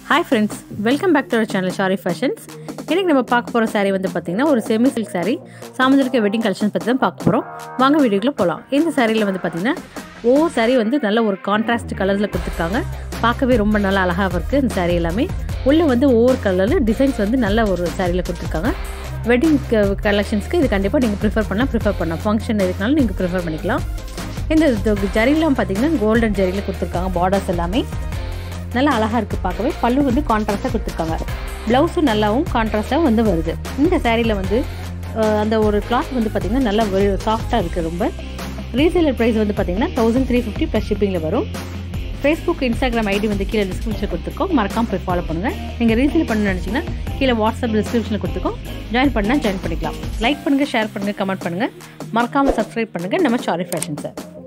hi friends welcome back to our channel Shari fashions இன்றைக்கி நம்ம பார்க்க போகிற saree வந்து பார்த்திங்கன்னா ஒரு செமி சில்க் saree சாமந்திரிக்க வெட்டிங் கலெக்ஷன் பற்றி தான் பார்க்க போகிறோம் வாங்க வீடியோக்குள்ளே போகலாம் இந்த சாரியில் வந்து பார்த்திங்கன்னா ஒவ்வொரு saree வந்து நல்ல ஒரு கான்ட்ராஸ்ட் கலரில் கொடுத்துருக்காங்க பார்க்கவே ரொம்ப நல்லா அழகாக இருக்குது இந்த saree எல்லாமே உள்ளே வந்து ஒவ்வொரு கலரில் டிசைன்ஸ் வந்து நல்ல ஒரு சாரியில் கொடுத்துருக்காங்க வெட்டிங் கலெக்ஷன்ஸ்க்கு இது கண்டிப்பாக நீங்கள் ப்ரிஃபர் பண்ணலாம் ப்ரிஃபர் பண்ணலாம் ஃபங்க்ஷன் எதுக்குனாலும் நீங்கள் ப்ரிஃபர் பண்ணிக்கலாம் இந்த இது ஜரிலாம் பார்த்தீங்கன்னா கோல்டன் ஜரியில் கொடுத்துருக்காங்க பார்டர்ஸ் எல்லாமே நல்லா அழகாக இருக்குது பார்க்கவே பல்லு வந்து கான்ட்ராஸ்ட்டாக கொடுத்துருக்காங்க ப்ளவுஸும் நல்லாவும் கான்ட்ராஸ்ட்டாக வந்து வருது இந்த சேரீயில் வந்து அஹ், அந்த ஒரு கிளாத் வந்து பார்த்திங்கன்னா நல்லா சாஃப்டாக இருக்குது ரொம்ப ரீசேலர் ப்ரைஸ் வந்து பார்த்திங்கன்னா தௌசண்ட் த்ரீ ஃபிஃப்டி ப்ளஸ் ஷிப்பிங்கில் வரும் ஃபேஸ்புக் இன்ஸ்டாகிராம் ஐடி வந்து கீழே டிஸ்கிரிப்ஷனில் கொடுத்துருக்கோம் மறக்காம போய் ஃபாலோ பண்ணுங்கள் நீங்கள் ரீசேல் பண்ணணும்னு நினச்சிங்கன்னா கீழே வாட்ஸ்அப் டிஸ்கிரிப்ஷனில் கொடுத்துருக்கோம் ஜாயின் பண்ணால் ஜாயின் பண்ணிக்கலாம் லைக் பண்ணுங்கள் ஷேர் பண்ணுங்கள் கமெண்ட் பண்ணுங்கள் மறக்காமல் சப்ஸ்கிரைப் பண்ணுங்கள் நம்ம சாரி ஃபேஷன் சார்